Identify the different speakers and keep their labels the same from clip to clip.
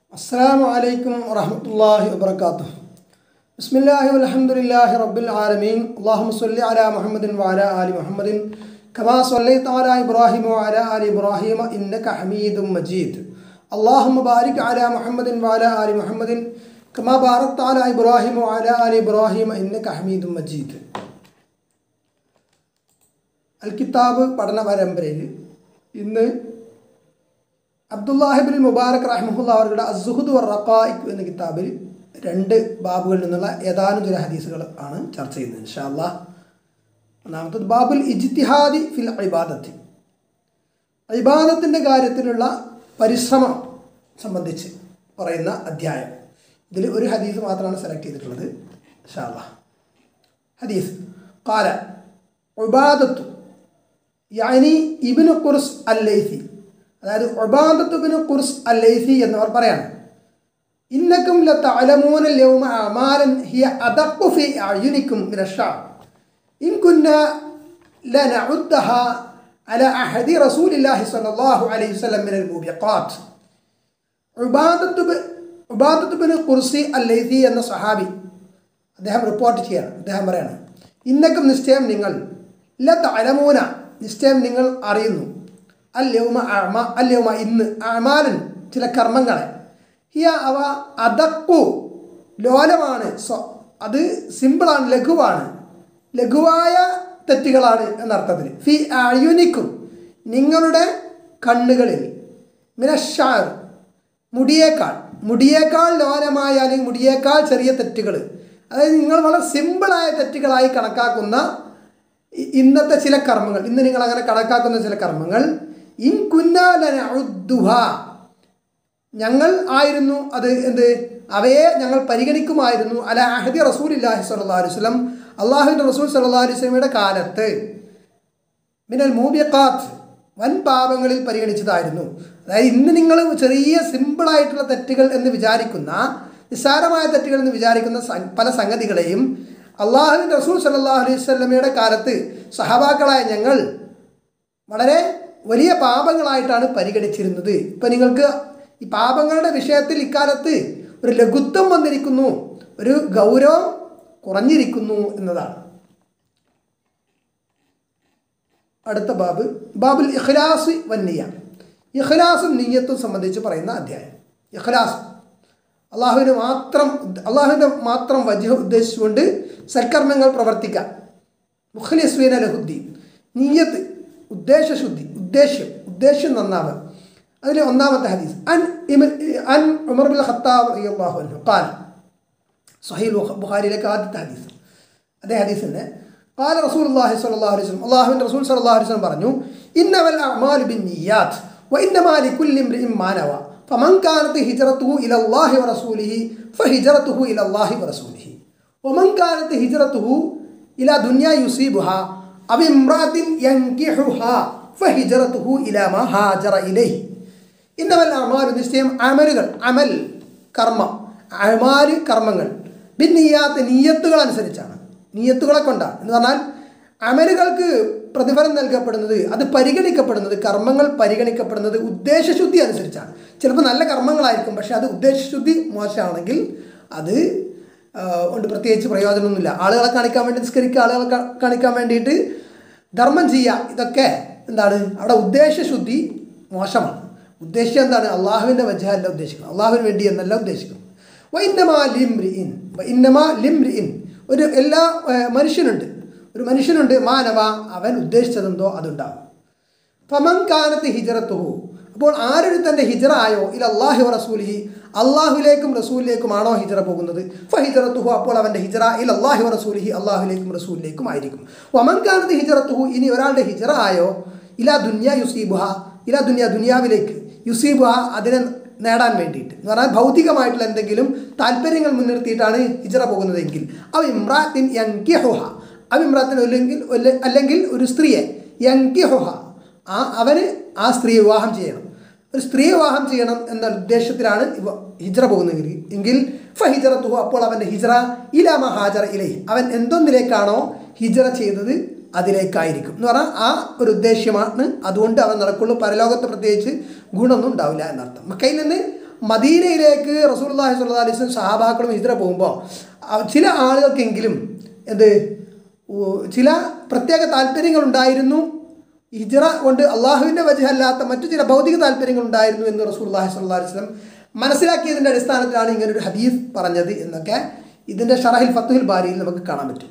Speaker 1: السلام عليكم ورحمة الله وبركاته بسم الله والحمد لله رب العالمين اللهم صل على محمد وعلى آل محمد كما صليت على إبراهيم وعلى آل إبراهيم إنك حميد مجيد اللهم بارك على محمد وعلى آل محمد كما باركت على إبراهيم وعلى آل إبراهيم إنك حميد مجيد അൽ കിതാബ് പഠന പരമ്പരയിൽ ഇന്ന് അബ്ദുല്ലാഹിബിൻ മുബാറക് റഹ്മുല്ല അവരുടെ അസുഹുദ് റഖായിഖ് എന്ന കിതാബിൽ രണ്ട് ബാബുകളിൽ നിന്നുള്ള ഏതാനും ചില ഹദീസുകൾ ആണ് ചർച്ച ചെയ്യുന്നത് ഇൻഷാല്ലാ ഒന്നാമത്തത് ബാബുൽ ഇജ്തിഹാദി ഫിൽ ഇബാദത്തി ഇബാദത്തിൻ്റെ കാര്യത്തിലുള്ള പരിശ്രമം സംബന്ധിച്ച് പറയുന്ന അധ്യായം ഇതിൽ ഒരു ഹദീസ് മാത്രമാണ് സെലക്ട് ചെയ്തിട്ടുള്ളത് ഇൻഷാല്ലാ ഹദീസ് കാല ഉബാദത്തു യാനി ഇബിന് ഖുർസ് അൽ ലൈസി അതായത് ഒബാദത്ത് ബിന് ഖുർസ് അൽ ലൈസി എന്നവർ പറയാണ് ഇന്നക്കും ല തഅലമൂന യൗമ അമാലൻ ഹിയ അദഖു ഫി അയുനിക്കും മിന الشعر إن كنا لنعدها على أحد رسول الله صلى الله عليه وسلم من الموبقات ഉബാദത്ത് ഉബാദത്ത് ബിൻ ഖുർസി അൽ ലൈസി എന്ന സഹാബി അദ്ദേഹം റിപ്പോർട്ട് ചെയ്യാണ് അദ്ദേഹം പറയാണ് ഇന്നക്കും നിശ്ചയം നിങ്ങൾ ല തഅലമൂന നിശ്ചയം നിങ്ങൾ അറിയുന്നു അല്യവുമ അമ അല്യവുമ ഇന്ന് അമാലൻ ചില കർമ്മങ്ങളെ ഹിയ അവ അതക്കു ലോലമാണ് സ്വ അത് സിമ്പിളാണ് ലഘുവാണ് ലഘുവായ തെറ്റുകളാണ് എന്നർത്ഥത്തിൽ ഫി അയുനിക്കും നിങ്ങളുടെ കണ്ണുകളിൽ മിനഷാർ മുടിയേക്കാൾ മുടിയേക്കാൾ ലോലമായ അല്ലെങ്കിൽ മുടിയേക്കാൾ ചെറിയ തെറ്റുകൾ അതായത് നിങ്ങൾ വളരെ സിമ്പിളായ തെറ്റുകളായി കണക്കാക്കുന്ന ഇന്നത്തെ ചില കർമ്മങ്ങൾ ഇന്ന് നിങ്ങൾ അങ്ങനെ കണക്കാക്കുന്ന ചില കർമ്മങ്ങൾ ഇൻ കുന്നാലുഹ ഞങ്ങൾ ആയിരുന്നു അത് എന്ത് അവയെ ഞങ്ങൾ പരിഗണിക്കുമായിരുന്നു അല അഹദി റസൂൽ ഇല്ലാഹി സല്ലാ വസ്ലം അള്ളാഹുവിൻ്റെ റസൂൽ സല്ലാ വസ്ലമിയുടെ കാലത്ത് മിനൽ മൂബിയക്കാത്ത് വൻ പാപങ്ങളിൽ പരിഗണിച്ചതായിരുന്നു അതായത് ഇന്ന് നിങ്ങൾ ചെറിയ സിമ്പിളായിട്ടുള്ള തെറ്റുകൾ എന്ന് വിചാരിക്കുന്ന നിസ്സാരമായ തെറ്റുകൾ എന്ന് വിചാരിക്കുന്ന പല സംഗതികളെയും അള്ളാഹുവിൻ റസൂൽ സല്ലാ അലൈഹി സ്വലമയുടെ കാലത്ത് സഹബാക്കളായ ഞങ്ങൾ വളരെ വലിയ പാപങ്ങളായിട്ടാണ് പരിഗണിച്ചിരുന്നത് ഇപ്പം നിങ്ങൾക്ക് ഈ പാപങ്ങളുടെ വിഷയത്തിൽ ഇക്കാലത്ത് ഒരു ലഘുത്വം വന്നിരിക്കുന്നു ഒരു ഗൗരവം കുറഞ്ഞിരിക്കുന്നു എന്നതാണ് അടുത്ത ബാബ് ബാബുൽ ഇഖ്ലാസ് വന്നിയ ഇഖ്ലാസും നീയത്തും സംബന്ധിച്ച് പറയുന്ന അധ്യായം ഇഖ്ലാസ് അള്ളാഹുവിന് മാത്രം അള്ളാഹുവിൻ്റെ മാത്രം വജ് ഉദ്ദേശിച്ചുകൊണ്ട് സൽക്കർമ്മങ്ങൾ പ്രവർത്തിക്കാം മുഖ്ലിസ്വീന ലഹുദ്ദീൻ നീയത്ത് ഉദ്ദേശശുദ്ധി ഉദ്ദേശ്യം ഉദ്ദേശ്യം നന്നാവുക അതിൽ ഒന്നാമത്തെ ഹദീസ് അൻ അൻ ഉമർ ബിൻ ഖത്താബ് റളിയല്ലാഹു അൻഹു ഖാല സഹീൽ ബുഖാരിയിലേക്ക് ആദ്യത്തെ ഹദീസ് അതേ ഹദീസിൻ്റെ قال رسول الله صلى الله عليه وسلم الله من رسول صلى الله عليه وسلم പറഞ്ഞു إنما الأعمال بالنيات وإنما لكل امرئ ما نوى فمن كانت هجرته إلى الله ورسوله فهجرته إلى الله ورسوله ومن كانت هجرته إلى دنيا يصيبها أو امرأة ينكحها فهجرته إلى ما هاجر إليه إنما الأعمال നിശ്ചയം അമലുകൾ അമൽ കർമ്മം അമാല് കർമ്മങ്ങൾ ബിന്നിയാത്ത് നീയത്തുകൾ അനുസരിച്ചാണ് നീയത്തുകളെ കൊണ്ടാണ് എന്ന് പറഞ്ഞാൽ അമലുകൾക്ക് പ്രതിഫലം നൽകപ്പെടുന്നത് അത് പരിഗണിക്കപ്പെടുന്നത് കർമ്മങ്ങൾ പരിഗണിക്കപ്പെടുന്നത് ഉദ്ദേശശുദ്ധി അനുസരിച്ചാണ് ചിലപ്പോൾ നല്ല കർമ്മങ്ങളായിരിക്കും പക്ഷെ അത് ഉദ്ദേശശുദ്ധി മോശമാണെങ്കിൽ അത് കൊണ്ട് പ്രത്യേകിച്ച് പ്രയോജനമൊന്നുമില്ല ആളുകളെ കാണിക്കാൻ വേണ്ടി നിസ്കരിക്കുക ആളുകളെ കാണിക്കാൻ വേണ്ടിയിട്ട് ധർമ്മം ചെയ്യുക ഇതൊക്കെ എന്താണ് അവിടെ ഉദ്ദേശശുദ്ധി മോശമാണ് ഉദ്ദേശ്യം എന്താണ് അള്ളാഹുവിൻ്റെ വജഹല്ല ഉദ്ദേശിക്കുന്നത് അള്ളാഹുവിന് വേണ്ടി എന്നല്ല ഉദ്ദേശിക്കുന്നത് വൈന്നമാ ലിംറിഇൻ വൈന്നമാ ലിംറിഇൻ ഒരു എല്ലാ മനുഷ്യനുണ്ട് ഒരു മനുഷ്യനുണ്ട് മാനവ അവൻ ഉദ്ദേശിച്ചതെന്തോ അതുണ്ടാവും ഫമൻ കാനത്ത് ഹിജറത്തുഹു അപ്പോൾ ആരൊരു തൻ്റെ ഹിജറ ആയോ ഇൽ അള്ളാഹു റസൂലിഹി അള്ളാഹുലേക്കും റസൂലിലേക്കുമാണോ ഹിജറ പോകുന്നത് ഫഹിജറത്തുഹു അപ്പോൾ അവൻ്റെ ഹിജറ ഇൽ അള്ളാഹു റസൂലിഹി അള്ളാഹുലേക്കും റസൂലിലേക്കും ആയിരിക്കും വമൻ കാനത്ത് ഹിജറത്തുഹു ഇനി ഒരാളുടെ ഹിജറ ആയോ ഇല ദുന്യ യുസീബുഹ ഇല ദുന്യ ദുനിയാവിലേക്ക് യുസീബുഹ അതിനെ നേടാൻ വേണ്ടിയിട്ട് എന്ന് പറഞ്ഞാൽ ഭൗതികമായിട്ടുള്ള എന്തെങ്കിലും താല്പര്യങ്ങൾ മുൻനിർത്തിയിട്ടാണ് ഹിജറ പോകുന്നതെങ്കിൽ അവ ഇമ്രാത്തിൻ യങ്കിഹുഹ അവ ഇമ്രാത്തിൻ അല്ലെങ്കിൽ അല്ലെങ്കിൽ ഒരു സ്ത്രീയെ യങ്കിഹുഹ ആ അവന് ആ സ്ത്രീയെ വിവാഹം ചെയ്യണം ഒരു സ്ത്രീ വിവാഹം ചെയ്യണം എന്ന ഉദ്ദേശത്തിലാണ് ഹിജറ പോകുന്നതെങ്കിൽ എങ്കിൽ ഫ ഹിജറത്തുഹു അപ്പോൾ അവൻ്റെ ഹിജറ ഇലാമ ഹാജറ ഇലൈ അവൻ എന്തൊന്നിലേക്കാണോ ഹിജറ ചെയ്തത് അതിലേക്കായിരിക്കും എന്ന് പറഞ്ഞാൽ ആ ഒരു ഉദ്ദേശ്യമാണ് അതുകൊണ്ട് അവൻ നടക്കുള്ളൂ പരലോകത്ത് പ്രത്യേകിച്ച് ഗുണമൊന്നും ഉണ്ടാവില്ല എന്നർത്ഥം മക്കയിൽ നിന്ന് മദീനയിലേക്ക് റസൂലുള്ളാഹി സ്വല്ലല്ലാഹി അലൈഹി വസല്ലം സഹാബാക്കളും ഹിജ്റ പോകുമ്പോൾ അ- ചില ആളുകൾക്കെങ്കിലും എന്ത് ഉ- ചില പ്രത്യേക താല്പര്യങ്ങൾ ഉണ്ടായിരുന്നു ഹിജ്റ കൊണ്ട് അള്ളാഹുവിൻ്റെ വജഹല്ലാത്ത മറ്റു ചില ഭൗതിക താല്പര്യങ്ങൾ ഉണ്ടായിരുന്നു എന്ന് റസൂലുള്ളാഹി സ്വല്ലല്ലാഹി അലൈഹി വസല്ലം മനസ്സിലാക്കിയതിൻ്റെ അടിസ്ഥാനത്തിലാണ് ഇങ്ങനൊരു ഹദീസ് പറഞ്ഞത് എന്നൊക്കെ ഇതിൻ്റെ ഷറഹിൽ ഫത്തുഹിൽ ബാരിയിൽ നമുക്ക് കാണാൻ പറ്റും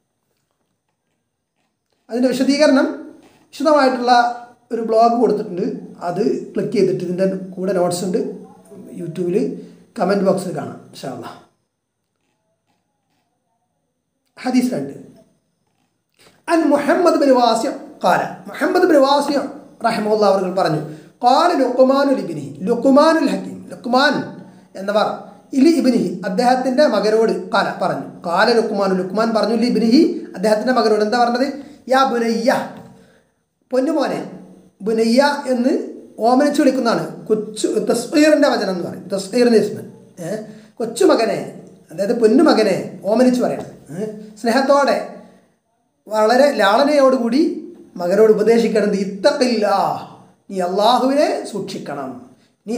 Speaker 1: അതിൻ്റെ വിശദീകരണം വിശദമായിട്ടുള്ള ഒരു ബ്ലോഗ് കൊടുത്തിട്ടുണ്ട് അത് ക്ലിക്ക് ചെയ്തിട്ട് ഇതിൻ്റെ കൂടെ നോട്ട്സ് ഉണ്ട് യൂട്യൂബിൽ കമൻറ്റ് ബോക്സിൽ കാണാം ഇൻഷാല്ലാ ഹദീസ് രണ്ട് അൻ മുഹമ്മദ് ബിൻ വാസ്യ കാല മുഹമ്മദ് ബിൻ വാസ്യ റഹമുല്ല അവർ പറഞ്ഞു കാല ലുക്കുമാനുൽ ഇബിനിഹി ലുക്കുമാനുൽ ഹക്കീം ലുക്കുമാൻ എന്നവർ ഇലി ഇബിനിഹി അദ്ദേഹത്തിൻ്റെ മകനോട് കാല പറഞ്ഞു കാല ലുക്കുമാനു ലുക്കുമാൻ പറഞ്ഞു ലി ഇബിനിഹി അദ്ദേഹത്തിൻ്റെ മകനോട് എന്താ പറഞ്ഞത് യാ ബുനയ്യ പൊന്നുമോനെ ബുനയ്യ എന്ന് ഓമനിച്ച് വിളിക്കുന്നതാണ് കൊച്ചു തസ്ബീറിൻ്റെ വചനം എന്ന് പറയും തസ്ബീറിൻ്റെ ഇസ്മൻ ഏഹ് കൊച്ചുമകനെ അതായത് പൊന്നുമകനെ ഓമനിച്ച് പറയണം ഏഹ് സ്നേഹത്തോടെ വളരെ ലാളനയോടുകൂടി മകനോട് ഉപദേശിക്കണം ഇത്തക്കില്ല നീ അള്ളാഹുവിനെ സൂക്ഷിക്കണം നീ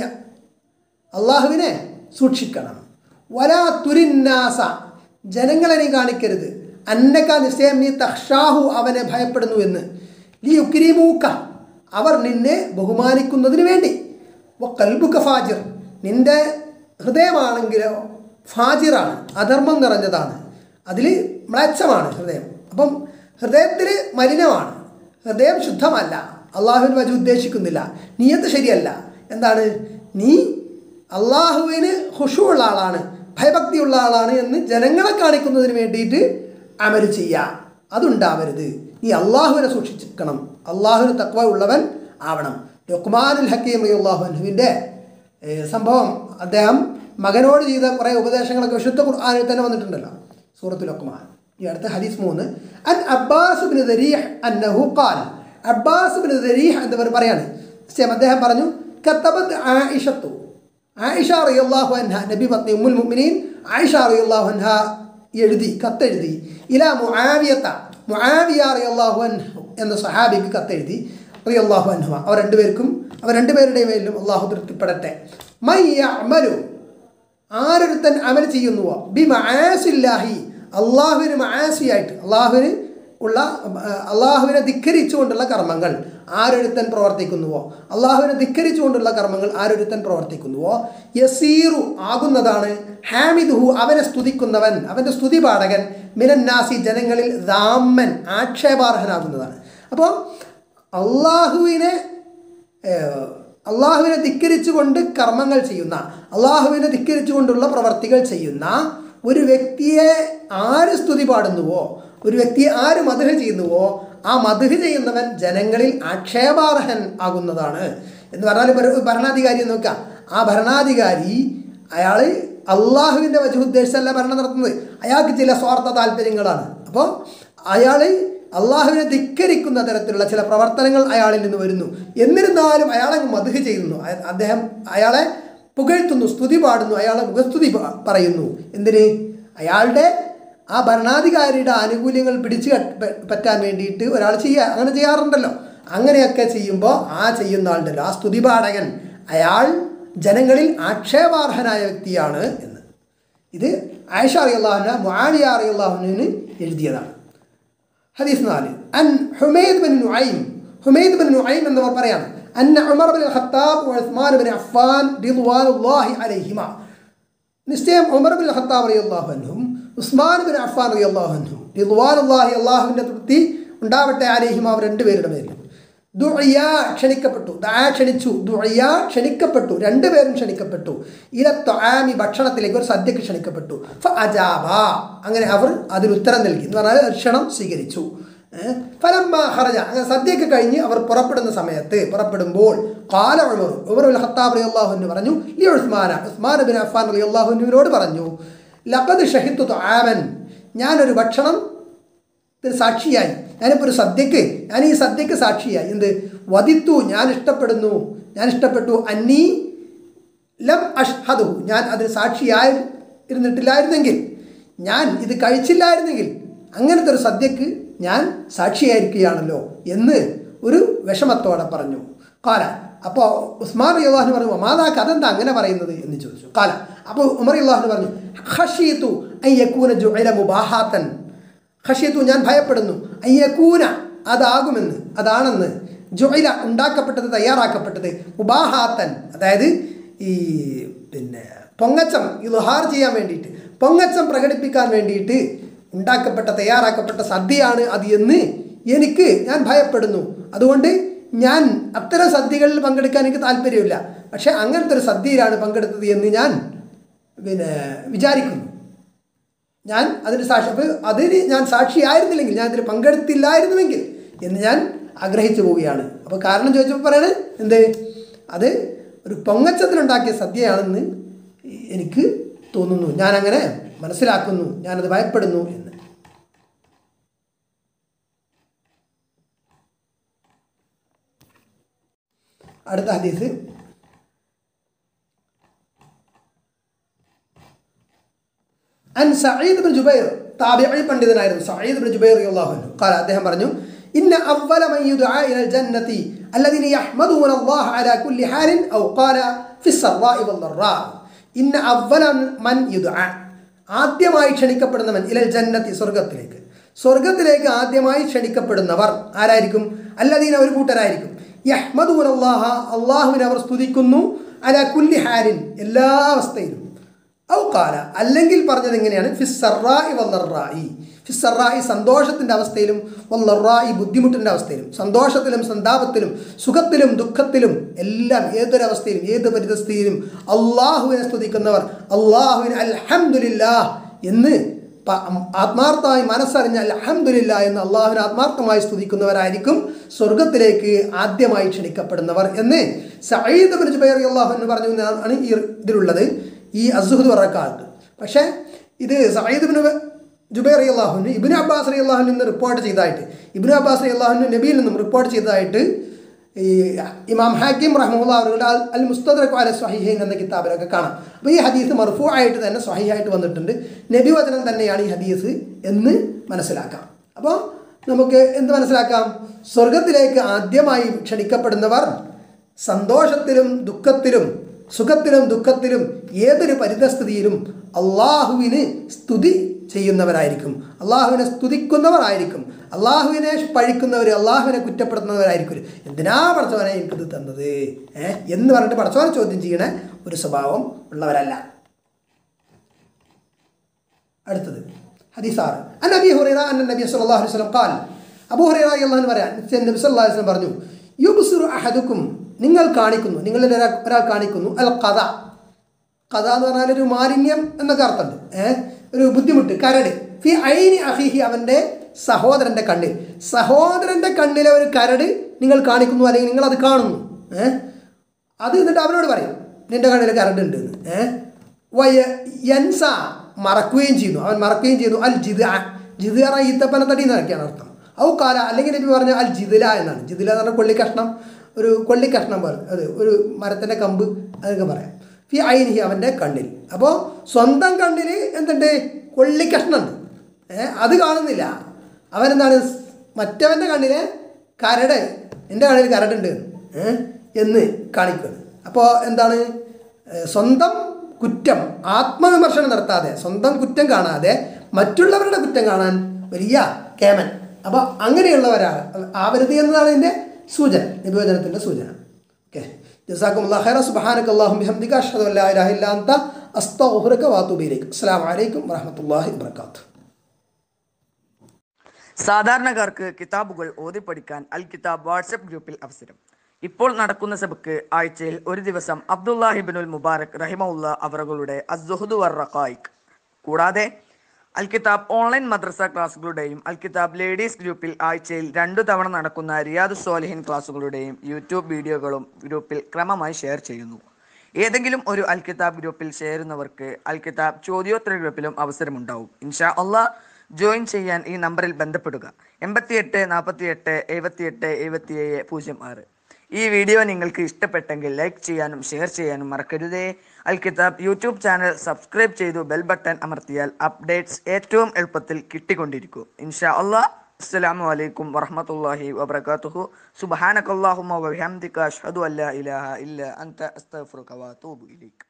Speaker 1: അള്ളാഹുവിനെ സൂക്ഷിക്കണം വലാ തുരിന്നാസ ജനങ്ങളെ നീ കാണിക്കരുത് അന്നക്ക നിശ്ചയം നീ തക്ഷാഹു അവനെ ഭയപ്പെടുന്നു എന്ന് നീ ഉക്കിരിമൂക്ക അവർ നിന്നെ ബഹുമാനിക്കുന്നതിന് വേണ്ടി വ കൽബുക്ക ഫാജിർ നിന്റെ ഹൃദയമാണെങ്കിലോ ഫാജിറാണ് അധർമ്മം നിറഞ്ഞതാണ് അതിൽ മ്ലേച്ഛമാണ് ഹൃദയം അപ്പം ഹൃദയത്തിൽ മലിനമാണ് ഹൃദയം ശുദ്ധമല്ല അള്ളാഹുവിന് വജു ഉദ്ദേശിക്കുന്നില്ല നീയത്ത് ശരിയല്ല എന്താണ് നീ അള്ളാഹുവിന് ഹുഷുള്ള ആളാണ് ഭയഭക്തിയുള്ള ആളാണ് എന്ന് ജനങ്ങളെ കാണിക്കുന്നതിന് വേണ്ടിയിട്ട് അമല് ചെയ്യുക അതുണ്ടാവരുത് നീ അള്ളാഹുവിനെ സൂക്ഷിക്കണം അള്ളാഹുവിന് തക്വ ഉള്ളവൻ ആവണം ലുക്മാനുൽ ഹക്കീം അള്ളാഹുവിൻ്റെ സംഭവം അദ്ദേഹം മകനോട് ചെയ്ത കുറേ ഉപദേശങ്ങളൊക്കെ വിശുദ്ധ ഖുർആാനിൽ തന്നെ വന്നിട്ടുണ്ടല്ലോ സൂറത്തു ലുക്മാൻ ഈ അടുത്ത ഹദീസ് മൂന്ന് അൻ അബ്ബാസ് ബിൻ ദരീഹ് അന്നഹു ഖാൽ അബ്ബാസ് ബിൻ ദരീഹ് എന്നിവർ പറയാണ് നിശ്ചയം അദ്ദേഹം പറഞ്ഞു കത്തബത്ത് ആയിഷത്തു ആയിഷ റളിയല്ലാഹു അൻഹ നബി പത്നി ഉമ്മുൽ മുഅ്മിനീൻ ആയിഷ റളിയല്ലാഹു അൻഹ എഴുതി കത്തെഴുതി ഇല മുആവിയത്ത മുആവിയ റളിയല്ലാഹു അൻഹു എന്ന സഹാബിക്ക് കത്തെഴുതി റളിയല്ലാഹു അൻഹു അവർ രണ്ടുപേർക്കും അവർ രണ്ടുപേരുടെയും മേലും അള്ളാഹു തൃപ്തിപ്പെടട്ടെ മൈ യഅമലു ആരൊരുത്തൻ അമൽ ചെയ്യുന്നുവോ ബി മആസില്ലാഹി അള്ളാഹുവിന് മആസിയായിട്ട് അള്ളാഹുവിന് ഉള്ള അള്ളാഹുവിനെ ധിക്കരിച്ചുകൊണ്ടുള്ള കർമ്മങ്ങൾ ആരൊരുത്തൻ പ്രവർത്തിക്കുന്നുവോ അള്ളാഹുവിനെ ധിക്കരിച്ചുകൊണ്ടുള്ള കർമ്മങ്ങൾ ആരൊരുത്തൻ പ്രവർത്തിക്കുന്നുവോ യസീറു ആകുന്നതാണ് ഹാമിദുഹു അവനെ സ്തുതിക്കുന്നവൻ അവൻ്റെ സ്തുതി പാടകൻ മിനന്നാസി ജനങ്ങളിൽ ദാമൻ ആക്ഷേപാർഹനാകുന്നതാണ് അപ്പോൾ അള്ളാഹുവിനെ ഏഹ്, അള്ളാഹുവിനെ ധിക്കരിച്ചുകൊണ്ട് കർമ്മങ്ങൾ ചെയ്യുന്ന അള്ളാഹുവിനെ ധിക്കരിച്ചുകൊണ്ടുള്ള പ്രവർത്തികൾ ചെയ്യുന്ന ഒരു വ്യക്തിയെ ആര് സ്തുതി പാടുന്നുവോ ഒരു വ്യക്തിയെ ആര് മധുഹ ചെയ്യുന്നുവോ ആ മധുഹ ചെയ്യുന്നവൻ ജനങ്ങളിൽ ആക്ഷേപാർഹൻ ആകുന്നതാണ് എന്ന് പറഞ്ഞാൽ ഇപ്പൊ ഒരു ഭരണാധികാരി നോക്കുക ആ ഭരണാധികാരി അയാൾ അള്ളാഹുവിൻ്റെ വജു ഉദ്ദേശിച്ചല്ല ഭരണം നടത്തുന്നത് അയാൾക്ക് ചില സ്വാർത്ഥ താല്പര്യങ്ങളാണ് അപ്പോൾ അയാൾ അള്ളാഹുവിനെ ധിക്കരിക്കുന്ന തരത്തിലുള്ള ചില പ്രവർത്തനങ്ങൾ അയാളിൽ നിന്ന് വരുന്നു എന്നിരുന്നാലും അയാളെ മധുഹ ചെയ്യുന്നു അയ- അദ്ദേഹം അയാളെ പുകഴ്ത്തുന്നു സ്തുതി പാടുന്നു അയാളെ മുഖസ്തുതി പ- പറയുന്നു എന്തിന് അയാളുടെ ആ ഭരണാധികാരിയുടെ ആനുകൂല്യങ്ങൾ പിടിച്ചു കട്ട് പ- പറ്റാൻ വേണ്ടിയിട്ട് ഒരാൾ ചെയ്യുക അങ്ങനെ ചെയ്യാറുണ്ടല്ലോ അങ്ങനെയൊക്കെ ചെയ്യുമ്പോൾ ആ ചെയ്യുന്ന ആളുണ്ടല്ലോ ആ സ്തുതി പാടകൻ അയാൾ ജനങ്ങളിൽ ആക്ഷേപാർഹനായ വ്യക്തിയാണ് എന്ന് ഇത് ആയിഷ അറിയാഹുന മുആവിയ അറിയാഹുവിന് എഴുതിയതാണ് ഹദീസ് നാല് അൻ Humaid bin Nuaim Humaid bin Nuaim എന്നിവർ പറയാണ് അന്ന Umar bin Khattab Usman bin Affan റിദ്വാനുല്ലാഹി അലൈഹിമ നിശ്ചയം ഉമർ ബിൻ ഖത്താബ് റളിയല്ലാഹു അൻഹും ഉസ്മാൻ ബിൻ അഫ്ഫാൻ റളിയല്ലാഹു അൻഹും റിദ്വാനുല്ലാഹി അല്ലാഹുവിൻ്റെ തൃപ്തി ഉണ്ടാവട്ടെ അലൈഹിമ അവർ രണ്ടുപേരുടെ പേരിലും ദുഅയ ക്ഷണിക്കപ്പെട്ടു ദാ ക്ഷണിച്ചു ദുഅയ ക്ഷണിക്കപ്പെട്ടു രണ്ടുപേരും ക്ഷണിക്കപ്പെട്ടു ഇല ത്വാമി ഭക്ഷണത്തിലേക്ക് ഒരു സദ്യക്ക് ക്ഷണിക്കപ്പെട്ടു ഫ അജാബ അങ്ങനെ അവർ അതിന് ഉത്തരം നൽകി എന്ന് പറഞ്ഞാൽ ക്ഷണം സ്വീകരിച്ചു ഏഹ്? ഫലമ്മ ഹറജ അങ്ങനെ സദ്യക്ക് കഴിഞ്ഞ് അവർ പുറപ്പെടുന്ന സമയത്ത് പുറപ്പെടുമ്പോൾ കാല ഉമർ ഉമർ ഉൽ ഖത്താബ് റളിയല്ലാഹു അൻഹു പറഞ്ഞു ലി ഉസ്മാന ഉസ്മാൻ ബിൻ അഫ്ഫാൻ റളിയല്ലാഹു അൻഹുവിനോട് പറഞ്ഞു ലഖദ് ഷഹിത്തു ത്വാമൻ ഞാനൊരു ഭക്ഷണം ഇതിന് സാക്ഷിയായി ഞാനിപ്പോൾ ഒരു സദ്യക്ക് ഞാൻ ഈ സദ്യക്ക് സാക്ഷിയായി എന്ത് വധിത്തു ഞാൻ ഇഷ്ടപ്പെടുന്നു ഞാൻ ഇഷ്ടപ്പെട്ടു അന്നീ ലം അഷ്ഹദു ഞാൻ അതിന് സാക്ഷിയായി ഇരുന്നിട്ടില്ലായിരുന്നെങ്കിൽ ഞാൻ ഇത് കഴിച്ചില്ലായിരുന്നെങ്കിൽ അങ്ങനത്തെ ഒരു സദ്യക്ക് ഞാൻ സാക്ഷിയായിരിക്കുകയാണല്ലോ എന്ന് ഒരു വിഷമത്തോടെ പറഞ്ഞു കാല അപ്പോൾ ഉസ്മാൻ അള്ളാഹു പറഞ്ഞു മാതാ കഥ എന്താ അങ്ങനെ പറയുന്നത് എന്ന് ചോദിച്ചു കാല അപ്പോൾ ഉമർ അള്ളാഹു പറഞ്ഞു ഖഷീത്തു അയ്യക്കൂന ജുഅല മുബാഹാത്തൻ ഖഷീത്തു ഞാൻ ഭയപ്പെടുന്നു അയ്യക്കൂന അതാകുമെന്ന് അതാണെന്ന് ജുഅല ഉണ്ടാക്കപ്പെട്ടത് തയ്യാറാക്കപ്പെട്ടത് മുബാഹാത്തൻ അതായത് ഈ പിന്നെ പൊങ്ങച്ചം ഇലുഹാർ ചെയ്യാൻ വേണ്ടിയിട്ട് പൊങ്ങച്ചം പ്രകടിപ്പിക്കാൻ വേണ്ടിയിട്ട് ഉണ്ടാക്കപ്പെട്ട തയ്യാറാക്കപ്പെട്ട സദ്യയാണ് അത് എന്ന് എനിക്ക് ഞാൻ ഭയപ്പെടുന്നു അതുകൊണ്ട് ഞാൻ അത്തരം സദ്യകളിൽ പങ്കെടുക്കാൻ എനിക്ക് താല്പര്യമില്ല പക്ഷേ അങ്ങനത്തെ ഒരു സദ്യയിലാണ് പങ്കെടുത്തത് എന്ന് ഞാൻ പിന്നെ വിചാരിക്കുന്നു ഞാൻ അതിന് സാക്ഷി അപ്പോൾ അതിന് ഞാൻ സാക്ഷിയായിരുന്നില്ലെങ്കിൽ ഞാൻ അതിൽ പങ്കെടുത്തില്ലായിരുന്നുവെങ്കിൽ എന്ന് ഞാൻ ആഗ്രഹിച്ചു പോവുകയാണ് അപ്പോൾ കാരണം ചോദിച്ചപ്പോൾ പറയണത് എന്ത് അത് ഒരു പൊങ്ങച്ചത്തിനുണ്ടാക്കിയ സദ്യയാണെന്ന് എനിക്ക് തോന്നുന്നു ഞാൻ അങ്ങനെ മനസ്സിലാക്കുന്നു ഞാനത് ഭയപ്പെടുന്നു എന്ന് അടുത്ത ഹദീസ് അൻ സഈദ് ബിൻ ജുബൈർ താബിഈ പണ്ഡിതനായിരുന്നു സഈദ് ബിൻ ജുബൈർ റളിയല്ലാഹു അൻഹു ഖാല അദ്ദേഹം പറഞ്ഞു ഇന്ന അവല മൻ യുദ്ആ ഇലൽ ജന്നതി الذين يحمدون الله على كل حال أو قال في السراء والضراء ഇന്ന അവല മൻ യുദ്ആ ആദ്യമായി ക്ഷണിക്കപ്പെടുന്നവൻ ഇലൽ ജന്നത്തി സ്വർഗത്തിലേക്ക് സ്വർഗത്തിലേക്ക് ആദ്യമായി ക്ഷണിക്കപ്പെടുന്നവർ ആരായിരിക്കും അല്ലദീന ഒരു കൂട്ടരായിരിക്കും യഹ്മദൂൻ അള്ളാഹ അള്ളാഹുവിനെ അവർ സ്തുതിക്കുന്നു അല കുല്ലി ഹാരിൻ എല്ലാ അവസ്ഥയിലും ഔ കാല അല്ലെങ്കിൽ പറഞ്ഞത് എങ്ങനെയാണ് ഫിസ്സറായി വല്ലറായി ഫിസ്സറായി സന്തോഷത്തിൻ്റെ അവസ്ഥയിലും വല്ലറായി ബുദ്ധിമുട്ടിൻ്റെ അവസ്ഥയിലും സന്തോഷത്തിലും സന്താപത്തിലും സുഖത്തിലും ദുഃഖത്തിലും എല്ലാം ഏതൊരവസ്ഥയിലും ഏത് പരിതസ്ഥിതിയിലും അള്ളാഹുവിനെ സ്തുതിക്കുന്നവർ അള്ളാഹുവിന് അൽഹംദുലില്ലാ എന്ന് പ- ആത്മാർത്ഥമായി മനസ്സറിഞ്ഞ അൽഹംദുലില്ല എന്ന് അള്ളാഹുവിനെ ആത്മാർത്ഥമായി സ്തുതിക്കുന്നവരായിരിക്കും സ്വർഗത്തിലേക്ക് ആദ്യമായി ക്ഷണിക്കപ്പെടുന്നവർ എന്ന് സയ്യിദ് ബിൻ ജുബൈർ അള്ളാഹു എന്ന് പറഞ്ഞു എന്നാണ് ഈ ഇതിലുള്ളത് ഈ അസുഹദ് പറക്കാലത്ത് പക്ഷേ ഇത് സയ്യിദ് ബിൻ ജുബൈർ അള്ളാഹുവിന് ഇബിന് അബ്ബാസ് അലി അള്ളാഹുവിൽ നിന്ന് റിപ്പോർട്ട് ചെയ്തതായിട്ട് ഇബിന് അബ്ബാസ് അലി അള്ളാഹുവിന് നബിയിൽ നിന്നും റിപ്പോർട്ട് ചെയ്തതായിട്ട് ഈ ഇമാം ഹാക്കിം റഹ്മുല്ല അവരുടെ അൽ അൽ മുസ്തദ്രഖ് അല സ്വഹീഹൈൻ എന്ന കിതാബിലൊക്കെ കാണാം അപ്പോൾ ഈ ഹദീസ് മർഫു ആയിട്ട് തന്നെ സ്വഹീഹായിട്ട് വന്നിട്ടുണ്ട് നബി വചനം തന്നെയാണ് ഈ ഹദീസ് എന്ന് മനസ്സിലാക്കാം അപ്പോൾ നമുക്ക് എന്ത് മനസ്സിലാക്കാം സ്വർഗത്തിലേക്ക് ആദ്യമായി ക്ഷണിക്കപ്പെടുന്നവർ സന്തോഷത്തിലും ദുഃഖത്തിലും സുഖത്തിലും ദുഃഖത്തിലും ഏതൊരു പരിതസ്ഥിതിയിലും അള്ളാഹുവിന് സ്തുതി ചെയ്യുന്നവരായിരിക്കും അള്ളാഹുവിനെ സ്തുതിക്കുന്നവരായിരിക്കും അള്ളാഹുവിനെ പഴിക്കുന്നവർ അള്ളാഹുവിനെ കുറ്റപ്പെടുത്തുന്നവരായിരിക്കും എന്തിനാ പടച്ചവനെ എനിക്കിത് തന്നത് ഏഹ് എന്ന് പറഞ്ഞിട്ട് പടച്ചവനെ ചോദ്യം ചെയ്യണ ഒരു സ്വഭാവം ഉള്ളവരല്ല അടുത്തത് ഹദീസാറ് അൻ നബി ഹുറൈറ അൻ നബി സല്ലല്ലാഹു അലൈഹി വസല്ലം ഖാൽ അബൂ ഹുറൈറ അള്ളാഹു പറയാൻ നബി സല്ലല്ലാഹു അലൈഹി വസല്ലം പറഞ്ഞു യുബ്സിറു അഹദുക്കും നിങ്ങൾ കാണിക്കുന്നു നിങ്ങളിൽ ഒരാൾ ഒരാൾ കാണിക്കുന്നു അൽ കഥ കഥ എന്ന് പറഞ്ഞാൽ ഒരു മാലിന്യം എന്നൊക്കെ അർത്ഥമുണ്ട് ഏഹ് ഒരു ബുദ്ധിമുട്ട് കരട് ഫി ഐനി അഹിഹി അവൻ്റെ സഹോദരൻ്റെ കണ്ണിൽ സഹോദരൻ്റെ കണ്ണിലെ ഒരു കരട് നിങ്ങൾ കാണിക്കുന്നു അല്ലെങ്കിൽ നിങ്ങൾ അത് കാണുന്നു ഏഹ് അത് എന്നിട്ട് അവനോട് പറയും നിന്റെ കണ്ണിൽ കരട് ഉണ്ട് എന്ന് ഏഹ് വയ യൻസ മറക്കുകയും ചെയ്യുന്നു അവൻ മറക്കുകയും ചെയ്യുന്നു അൽ ജിദ ജിദ് പറഞ്ഞാൽ ഈത്തപ്പന തടി എന്നൊക്കെയാണ് അർത്ഥം ഔ കാല അല്ലെങ്കിൽ നബി പറഞ്ഞ അൽ ജിദില എന്നാണ് ജിദില എന്ന് പറഞ്ഞാൽ കൊള്ളി കഷ്ണം ഒരു കൊള്ളി കഷ്ണം പോലെ അത് ഒരു മരത്തിൻ്റെ കമ്പ് അതൊക്കെ പറയാം ഫി ഐനിഹി അവൻ്റെ കണ്ണിൽ അപ്പോൾ സ്വന്തം കണ്ണിൽ എന്തുണ്ട് കൊള്ളി കഷ്ണമുണ്ട് ഏഹ് അത് കാണുന്നില്ല അവനെന്താണ് മറ്റവൻ്റെ കണ്ണിലെ കരട് എൻ്റെ കണ്ണിൽ കരടുണ്ട് ഏഹ് എന്ന് കാണിക്കുകയാണ് അപ്പോൾ എന്താണ് ഏഹ് സ്വന്തം കുറ്റം ആത്മവിമർശനം നടത്താതെ സ്വന്തം കുറ്റം കാണാതെ മറ്റുള്ളവരുടെ കുറ്റം കാണാൻ വലിയ കേമൻ അപ്പോൾ അങ്ങനെയുള്ളവരാ ആവരുത് എന്നതാണ് ഇതിൻ്റെ സൂചന നിബോധനത്തിൻ്റെ സൂചന ഓക്കെ ജസാക്കും അല്ലാ ഖൈറ സുബ്ഹാനക അല്ലാഹും ബിഹംദിക അഷ്ഹദു അല്ലാ ഇലാഹ ഇല്ലാ അൻത അസ്തഗ്ഫിറുക വഅതൂബു ഇലൈക് അസ്സലാമു അലൈക്കും വറഹ്മത്തുള്ളാഹി വബറകാതുഹു
Speaker 2: സാധാരണക്കാർക്ക് കിതാബുകൾ ഓതി പഠിക്കാൻ അൽ കിതാബ് വാട്സപ്പ് ഗ്രൂപ്പിൽ അവസരം ഇപ്പോൾ നടക്കുന്ന സഭയ്ക്ക് ആഴ്ചയിൽ ഒരു ദിവസം അബ്ദുല്ലാഹിബിനുൽ മുബാറക് റഹിമുല്ല അവറുകളുടെ അസുഹദു വർ റഖായിക് കൂടാതെ അൽ കിതാബ് ഓൺലൈൻ മദ്രസ ക്ലാസ്സുകളുടെയും അൽ കിതാബ് ലേഡീസ് ഗ്രൂപ്പിൽ ആഴ്ചയിൽ രണ്ടു തവണ നടക്കുന്ന റിയാദ് സോലിഹിൻ ക്ലാസ്സുകളുടെയും യൂട്യൂബ് വീഡിയോകളും ഗ്രൂപ്പിൽ ക്രമമായി ഷെയർ ചെയ്യുന്നു ഏതെങ്കിലും ഒരു അൽ കിതാബ് ഗ്രൂപ്പിൽ ചേരുന്നവർക്ക് അൽ കിതാബ് ചോദ്യോത്തര ഗ്രൂപ്പിലും അവസരമുണ്ടാവും ഇൻഷാ അള്ളാഹ് ജോയിൻ ചെയ്യാൻ ഈ നമ്പറിൽ ബന്ധപ്പെടുക എൺപത്തിയെട്ട് നാൽപ്പത്തിയെട്ട് എഴുപത്തിയെട്ട് എഴുപത്തിയേഴ് പൂജ്യം ആറ് ഈ വീഡിയോ നിങ്ങൾക്ക് ഇഷ്ടപ്പെട്ടെങ്കിൽ ലൈക്ക് ചെയ്യാനും ഷെയർ ചെയ്യാനും മറക്കരുതേ Al Kitab YouTube channel subscribe ചെയ്തു ബെൽ ബട്ടൺ അമർത്തിയാൽ അപ്ഡേറ്റ്സ് ഏറ്റവും എളുപ്പത്തിൽ കിട്ടിക്കൊണ്ടിരിക്കും ഇൻഷാ അള്ളാഹ് അസ്സലാമു അലൈക്കും വറഹ്മത്തുള്ളാഹി വബറകാതുഹു സുബ്ഹാനകല്ലാഹുമ്മ വബിഹംദിക അഷ്ഹദു അല്ലാ ഇലാഹ ഇല്ല അൻത അസ്തഗ്ഫിറുക വഅതൂബു ഇലൈക്